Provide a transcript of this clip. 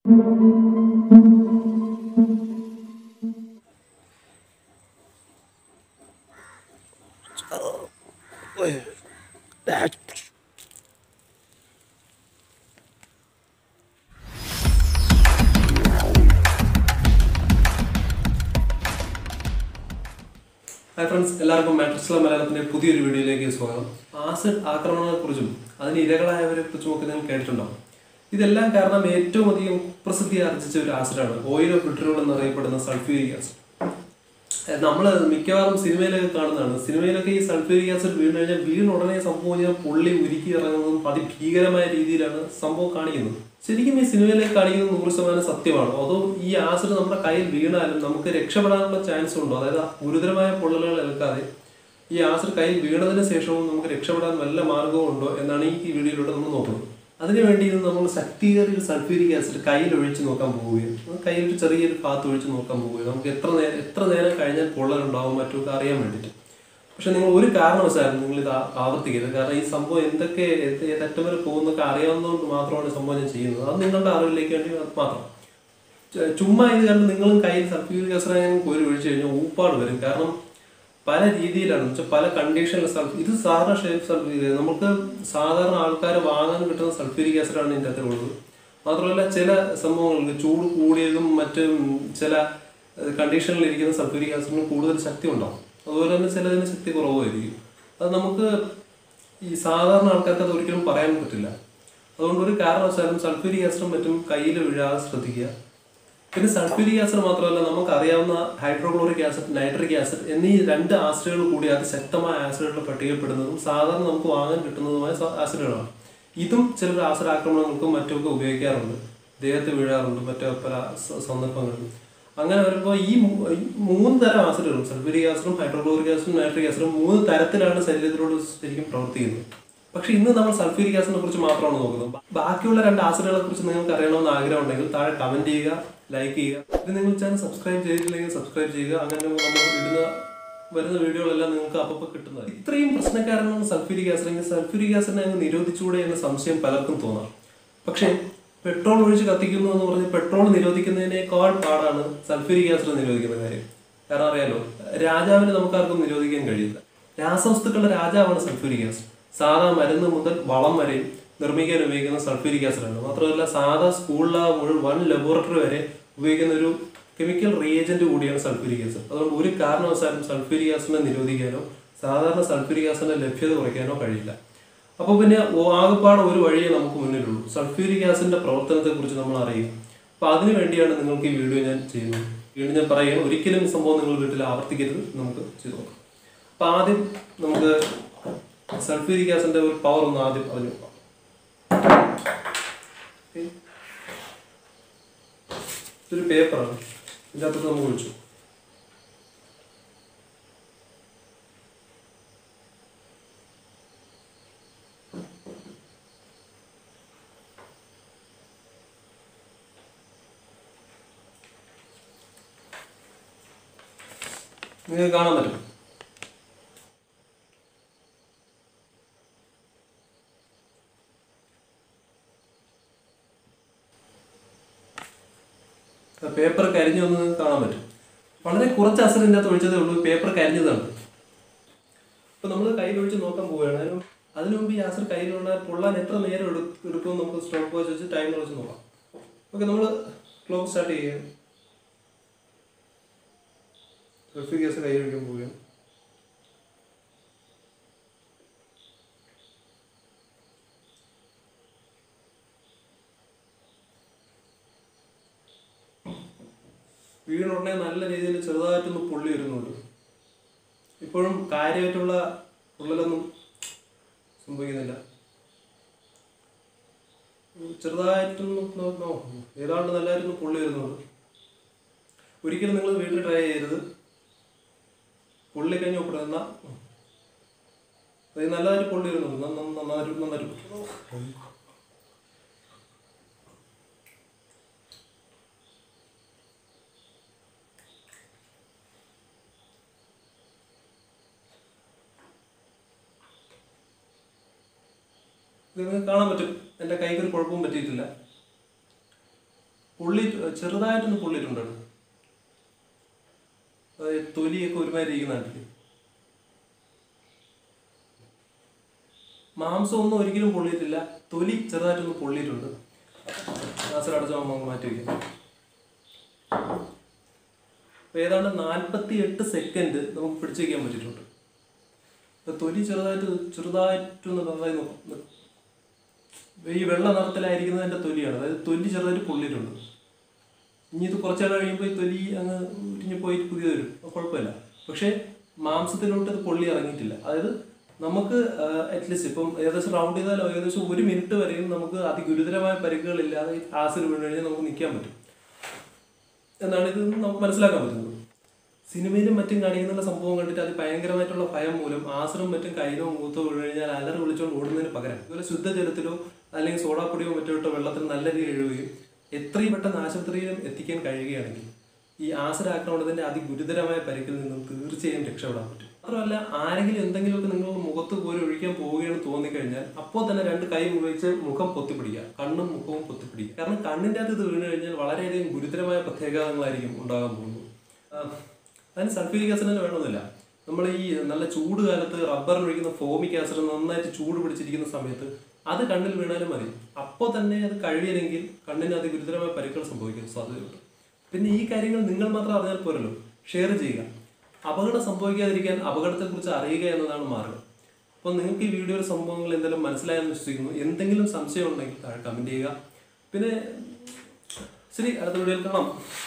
Hi friends എല്ലാവർക്കും മാട്രിക്സ്ല മലയാളത്തിന്റെ പുതിയൊരു വീഡിയോയിലേക്ക് സ്വാഗതം ആസിഡ് ആക്രമണങ്ങളെക്കുറിച്ചും അതിന് ഇരകളായവരെ കുറിച്ചും ഒക്കെ നിങ്ങൾ കേട്ടിട്ടുണ്ടാവും ഇതെല്ലാം കാരണം ഏറ്റവും അധികം പ്രസിദ്ധി ആർജിച്ച ഒരു ആസിഡാണ് ഓയിൽ ഓഫ് വിട്രിയോൾ എന്നറിയപ്പെടുന്ന സൾഫ്യൂരിക് ആസിഡ് നമ്മൾ മിക്കവാറും സിനിമയിലൊക്കെ കാണുന്നതാണ് സിനിമയിലൊക്കെ ഈ സൾഫ്യൂരിക് ആസിഡ് വീണ് കഴിഞ്ഞാൽ വീണ് ഉടനെ സംഭവം കഴിഞ്ഞാൽ പുള്ളി ഉരുക്കി ഇറങ്ങുന്നതും അതിഭീകരമായ രീതിയിലാണ് സംഭവം കാണിക്കുന്നത് ശരിക്കും ഈ സിനിമയിലേക്ക് കാണിക്കുന്നത് നൂറ് ശതമാനം സത്യമാണോ അതോ ഈ ആസിഡ് നമ്മുടെ കയ്യിൽ വീണാലും നമുക്ക് രക്ഷപ്പെടാനുള്ള ചാൻസ് ഉണ്ടോ അതായത് ഗുരുതരമായ പൊള്ളലുകൾ ഏൽക്കാതെ ഈ ആസിഡ് കയ്യിൽ വീണതിന് ശേഷവും നമുക്ക് രക്ഷപ്പെടാൻ വല്ല മാർഗവും ഉണ്ടോ എന്നാണ് ഈ വീഡിയോയിലൂടെ നമ്മൾ നോക്കുന്നത് അതിനുവേണ്ടി ഇത് നമ്മൾ ശക്തിയേറിയ സൾഫ്യൂരിക് ആസിഡ് കയ്യിൽ ഒഴിച്ച് നോക്കാൻ പോവുകയും കയ്യിൽ ഒരു ചെറിയൊരു ഭാഗത്ത് ഒഴിച്ച് നോക്കാൻ പോവുകയും നമുക്ക് എത്ര നേരം എത്ര നേരം കഴിഞ്ഞാൽ പൊള്ളലുണ്ടാവും മറ്റൊക്കെ അറിയാൻ വേണ്ടിയിട്ട് പക്ഷെ നിങ്ങൾ ഒരു കാരണവശാലും നിങ്ങൾ ഇത് ആ- ആവർത്തിക്കരുത് കാരണം ഈ സംഭവം എന്തൊക്കെ ഏത് ഏതറ്റം വരെ പോകുന്നൊക്കെ അറിയാവുന്നതുകൊണ്ട് മാത്രമാണ് ഈ സംഭവം ഞാൻ ചെയ്യുന്നത് അത് നിങ്ങളുടെ അറിവിലേക്ക് വേണ്ടി മാത്രം ചു- ചുമ്മാ ഇത് കണ്ട് നിങ്ങളും കയ്യിൽ സൾഫ്യൂരിക് ആസിഡ് കോരി ഒഴിച്ചു കഴിഞ്ഞാൽ ഊപ്പാട് വരും കാരണം പല രീതിയിലാണ് എന്ന് വെച്ചാൽ പല കണ്ടീഷനിൽ സൾഫ് ഇത് സാധാരണ ഷേപ്പ് സൾഫ്യൂരിക് നമുക്ക് സാധാരണ ആൾക്കാർ വാങ്ങാൻ കിട്ടുന്ന സൾഫ്യൂരിക് ആസിഡാണ് ഇതിൻ്റെ അകത്തുള്ളത് മാത്രമല്ല ചില സംഭവങ്ങൾക്ക് ചൂട് കൂടിയതും മറ്റ് ചില കണ്ടീഷനിൽ ഇരിക്കുന്ന സൾഫ്യൂരിക് ആസിഡിന് കൂടുതൽ ശക്തി ഉണ്ടാവും അതുപോലെ തന്നെ ചിലതിന് ശക്തി കുറവായിരിക്കും അത് നമുക്ക് ഈ സാധാരണ ആൾക്കാർക്ക് അത് ഒരിക്കലും പറയാൻ പറ്റില്ല അതുകൊണ്ട് ഒരു കാരണവശാലും സൾഫ്യൂരിക് ആസിഡും മറ്റും കയ്യിൽ വീഴാതെ ശ്രദ്ധിക്കുക പിന്നെ സൾഫ്യൂരിക് ആസിഡ് മാത്രമല്ല നമുക്ക് അറിയാവുന്ന ഹൈഡ്രോക്ലോറിക് ആസിഡ് നൈട്രിക് ആസിഡ് എന്നീ രണ്ട് ആസിഡുകൾ കൂടി അതിശക്തമായ ആസിഡുകളുടെ പട്ടികപ്പെടുന്നതും സാധാരണ നമുക്ക് വാങ്ങാൻ കിട്ടുന്നതുമായ സ- ആസിഡുകളാണ് ഇതും ചിലർ ആസിഡ് ആക്രമണങ്ങൾക്കും മറ്റുമൊക്കെ ഉപയോഗിക്കാറുണ്ട് ദേഹത്ത് വീഴാറുണ്ട് മറ്റു പല സ- സന്ദർഭങ്ങളിലും അങ്ങനെ വരുമ്പോൾ ഈ മൂ- ഈ മൂന്ന് തരം ആസിഡുകളും സൾഫ്യൂരിക് ആസിഡും ഹൈഡ്രോക്ലോറിക് ആസിഡും നൈട്രിക് ആസിഡും മൂന്ന് തരത്തിലാണ് ശരീരത്തിലോട് ശരിക്കും പ്രവർത്തിക്കുന്നത് പക്ഷെ ഇന്ന് നമ്മൾ സൾഫ്യൂരിക് ആസിഡിനെ കുറിച്ച് മാത്രമാണ് നോക്കുന്നത് ബാ- ബാക്കിയുള്ള രണ്ട് ആസിഡുകളെ കുറിച്ച് നിങ്ങൾക്ക് അറിയണമെന്ന് ആഗ്രഹം ഉണ്ടെങ്കിൽ താഴെ കമന്റ് ചെയ്യുക ലൈക്ക് ചെയ്യുക ഇത് നിങ്ങൾ ചാനൽ സബ്സ്ക്രൈബ് ചെയ്തിട്ടില്ലെങ്കിൽ സബ്സ്ക്രൈബ് ചെയ്യുക അങ്ങനെ നമ്മൾ ഇടുന്ന വരുന്ന വീഡിയോകളെല്ലാം നിങ്ങൾക്ക് അപ്പോൾ കിട്ടുന്നത് ഇത്രയും പ്രശ്നക്കാരനാണ് സൾഫ്യൂരിക് ആസിഡ് എങ്കിൽ സൾഫ്യൂരിക് ആസിഡിനെ അങ്ങ് നിരോധിച്ചുകൂടെ എന്ന സംശയം പലർക്കും തോന്നാം പക്ഷേ പെട്രോൾ ഒഴിച്ച് കത്തിക്കുന്നു എന്ന് പറഞ്ഞ് പെട്രോൾ നിരോധിക്കുന്നതിനേക്കാൾ പാടാണ് സൾഫ്യൂരിക് ആസിഡ് നിരോധിക്കുന്ന കാര്യം കാരണം അറിയാലോ രാജാവിനെ നമുക്കാർക്കും നിരോധിക്കാൻ കഴിയില്ല രാസവസ്തുക്കളുടെ രാജാവാണ് സൾഫ്യൂരിക് ആസിഡ് സാധാ മരുന്ന് മുതൽ വളം വരെ നിർമ്മിക്കാൻ ഉപയോഗിക്കുന്ന സൾഫ്യൂരിക് ആസിഡാണ് മാത്രമല്ല സാധാ സ്കൂളിലെ മുഴുവൻ വൺ ലബോറട്ടറി വരെ ഉപയോഗിക്കുന്ന ഒരു കെമിക്കൽ റിയേജന്റ് കൂടിയാണ് സൾഫ്യൂരിക് ആസിഡ് അതുകൊണ്ട് ഒരു കാരണവശാലും സൾഫ്യൂരിക് ആസിഡിനെ നിരോധിക്കാനോ സാധാരണ സൾഫ്യൂരിക് ആസിഡിന്റെ ലഭ്യത കുറയ്ക്കാനോ കഴിയില്ല അപ്പോൾ പിന്നെ ഓ- ആകെപ്പാടെ ഒരു വഴിയേ നമുക്ക് മുന്നിലുള്ളൂ സൾഫ്യൂരിക് ആസിഡിന്റെ പ്രവർത്തനത്തെ കുറിച്ച് നമ്മൾ അറിയുക അപ്പോൾ അതിനു വേണ്ടിയാണ് നിങ്ങൾക്ക് ഈ വീഡിയോ ഞാൻ ചെയ്യുന്നത് വീണ്ടും ഞാൻ പറയുകയാണ് ഒരിക്കലും ഈ സംഭവം നിങ്ങൾ വീട്ടിൽ ആവർത്തിക്കരുത് നമുക്ക് ചെയ്തു നോക്കാം അപ്പോൾ ആദ്യം നമുക്ക് സൾഫ്യൂരിക് ആസിഡിന്റെ ഒരു പവർ ഒന്ന് ആദ്യം അറിഞ്ഞു നോക്കാം Okay. ഇതൊരു പേപ്പറാണ് ഇതിൻ്റെ അകത്തോട്ട് നമുക്ക് ഒഴിച്ചു നിങ്ങൾക്ക് കാണാൻ പറ്റും പേപ്പർ കരിഞ്ഞു വന്ന് നിങ്ങൾക്ക് കാണാൻ പറ്റും വളരെ കുറച്ച് അസറിൻ്റെ അകത്ത് ഒഴിച്ചതേ ഉള്ളൂ പേപ്പർ കരിഞ്ഞതാണ് അപ്പൊ നമ്മൾ കയ്യിൽ ഒഴിച്ച് നോക്കാൻ പോവുകയാണ് അതിന് അതിനു മുമ്പ് ഈ ആസർ കയ്യിലുള്ള പൊള്ളാൻ എത്ര നേരം എടു എടുക്കുമെന്ന് നമുക്ക് സ്റ്റോപ്പ് വാച്ച് വെച്ച് ടൈം വെച്ച് നോക്കാം ഓക്കെ നമ്മൾ ക്ലോക്ക് സ്റ്റാർട്ട് ചെയ്യുകയാണ് ട്രഫിക് ഗ്യാസ് കൈ ഒഴിക്കാൻ പോവുകയാണ് വീടിനുടനെ നല്ല രീതിയിൽ ചെറുതായിട്ടൊന്ന് പൊള്ളി വരുന്നുണ്ട് ഇപ്പോഴും കാര്യമായിട്ടുള്ള പൊള്ളലൊന്നും സംഭവിക്കുന്നില്ല ഉം, ചെറുതായിട്ടൊന്ന് നോ- നോ- ഏതാണ്ട് നല്ലതായിട്ടൊന്ന് പൊള്ളി വരുന്നുണ്ട് ഒരിക്കലും നിങ്ങൾ വീട്ടിൽ ട്രൈ ചെയ്യരുത് പൊള്ളി കഴിഞ്ഞ് ഒപ്പിടുന്ന അത് നല്ലതായിട്ട് പൊള്ളി വരുന്നുണ്ട് നന്ന- നന്ന- നന്നായിട്ട് നന്നായിട്ട് ഇത് നിങ്ങൾക്ക് കാണാൻ പറ്റും എൻ്റെ കൈക്ക് ഒരു കുഴപ്പവും പറ്റിയിട്ടില്ല പൊള്ളി ചെറുതായിട്ടൊന്ന് പൊള്ളിയിട്ടുണ്ട് അതായത് തൊലിയൊക്കെ ഒരുമാതിരി ഇരിക്കുന്നുണ്ടല്ലേ മാംസം ഒന്നും ഒരിക്കലും പൊള്ളിയിട്ടില്ല തൊലി ചെറുതായിട്ടൊന്ന് പൊള്ളിയിട്ടുണ്ട് ഗ്ലാസ്സിൽ അടച്ച നമുക്ക് മാറ്റി വയ്ക്കാം അപ്പൊ ഏതാണ്ട് നാൽപ്പത്തി എട്ട് സെക്കൻഡ് നമുക്ക് പിടിച്ചു വയ്ക്കാൻ പറ്റിയിട്ടുണ്ട് ഇപ്പൊ തൊലി ചെറുതായിട്ട് ചെറുതായിട്ടൊന്ന് നന്നായി നോക്കും ഈ വെള്ള നിറത്തിലായിരിക്കുന്നതിന്റെ തൊലിയാണ് അതായത് തൊലി ചെറുതായിട്ട് പൊള്ളിയിട്ടുണ്ട് ഇനി ഇത് കുറച്ചാൾ കഴിയുമ്പോൾ ഈ തൊലി അങ്ങ് ഉരിഞ്ഞു പോയിട്ട് പുതിയ വരും അത് കുഴപ്പമില്ല പക്ഷേ മാംസത്തിലോട്ട് ഇത് പൊള്ളി ഇറങ്ങിയിട്ടില്ല അതായത് നമുക്ക് അറ്റ്ലീസ്റ്റ് ഇപ്പം ഏകദേശം റൗണ്ട് ചെയ്താലോ ഏകദേശം ഒരു മിനിറ്റ് വരെയും നമുക്ക് അതിഗുരുതരമായ പരിക്കുകളില്ലാതെ ഈ ആസിഡ് വീണ് കഴിഞ്ഞാൽ നമുക്ക് നിൽക്കാൻ പറ്റും എന്നാണ് ഇത് നമുക്ക് മനസ്സിലാക്കാൻ പറ്റുന്നത് സിനിമയിലും മറ്റും കാണിക്കുന്ന സംഭവം കണ്ടിട്ട് അത് ഭയങ്കരമായിട്ടുള്ള ഭയം മൂലം ആസിഡും മറ്റും കയ്യിലോ മുഖത്തോ വീണ് കഴിഞ്ഞാൽ അലറി വിളിച്ചുകൊണ്ട് ഓടുന്നതിന് പകരം ഇതുപോലെ ശുദ്ധജലത്തിലോ അല്ലെങ്കിൽ സോഡാപ്പൊടിയോ മറ്റോ ഇട്ടോ വെള്ളത്തിൽ നല്ല രീതിയിൽ കഴുകുകയും എത്രയും പെട്ടെന്ന് ആശുപത്രിയിലും എത്തിക്കാൻ കഴിയുകയാണെങ്കിൽ ഈ ആസിഡ് ആക്രമണത്തിന്റെ അതിഗുരുതരമായ പരിക്കിൽ നിന്നും തീർച്ചയായും രക്ഷപ്പെടാൻ പറ്റും മാത്രമല്ല ആരെങ്കിലും എന്തെങ്കിലുമൊക്കെ നിങ്ങളുടെ മുഖത്ത് പോലും ഒഴിക്കാൻ പോവുകയാണെന്ന് തോന്നിക്കഴിഞ്ഞാൽ അപ്പോൾ തന്നെ രണ്ട് കൈ ഉപയോഗിച്ച് മുഖം പൊത്തിപ്പിടിക്കുക കണ്ണും മുഖവും പൊത്തിപ്പിടിക്കുക കാരണം കണ്ണിൻ്റെ അകത്ത് ഇത് വീണ് കഴിഞ്ഞാൽ വളരെയധികം ഗുരുതരമായ പ്രത്യാഘാതങ്ങളായിരിക്കും ഉണ്ടാകാൻ പോകുന്നത് ആ, അതിന് സൾഫ്യൂരിക് ആസിഡ് തന്നെ വേണമെന്നില്ല നമ്മൾ ഈ നല്ല ചൂട് കാലത്ത് റബ്ബറിൽ ഒഴിക്കുന്ന ഫോമിക് ആസിഡ് നന്നായിട്ട് ചൂട് പിടിച്ചിരിക്കുന്ന സമയത്ത് അത് കണ്ണിൽ വീണാലും മതി അപ്പോൾ തന്നെ അത് കഴിയില്ലെങ്കിൽ കണ്ണിന് അതി ഗുരുതരമായ പരിക്കുകൾ സംഭവിക്കാൻ സാധ്യതയുണ്ട് പിന്നെ ഈ കാര്യങ്ങൾ നിങ്ങൾ മാത്രം അറിഞ്ഞാൽ പോരല്ലോ ഷെയർ ചെയ്യുക അപകടം സംഭവിക്കാതിരിക്കാൻ അപകടത്തെക്കുറിച്ച് അറിയുക എന്നതാണ് മാർഗം അപ്പോൾ നിങ്ങൾക്ക് ഈ വീഡിയോയിലെ സംഭവങ്ങൾ എന്തെങ്കിലും മനസ്സിലായെന്ന് വിശ്വസിക്കുന്നു എന്തെങ്കിലും സംശയം ഉണ്ടെങ്കിൽ താഴെ കമൻറ്റ് ചെയ്യുക പിന്നെ ശരി അടുത്ത വീഡിയോയിൽ കാണാം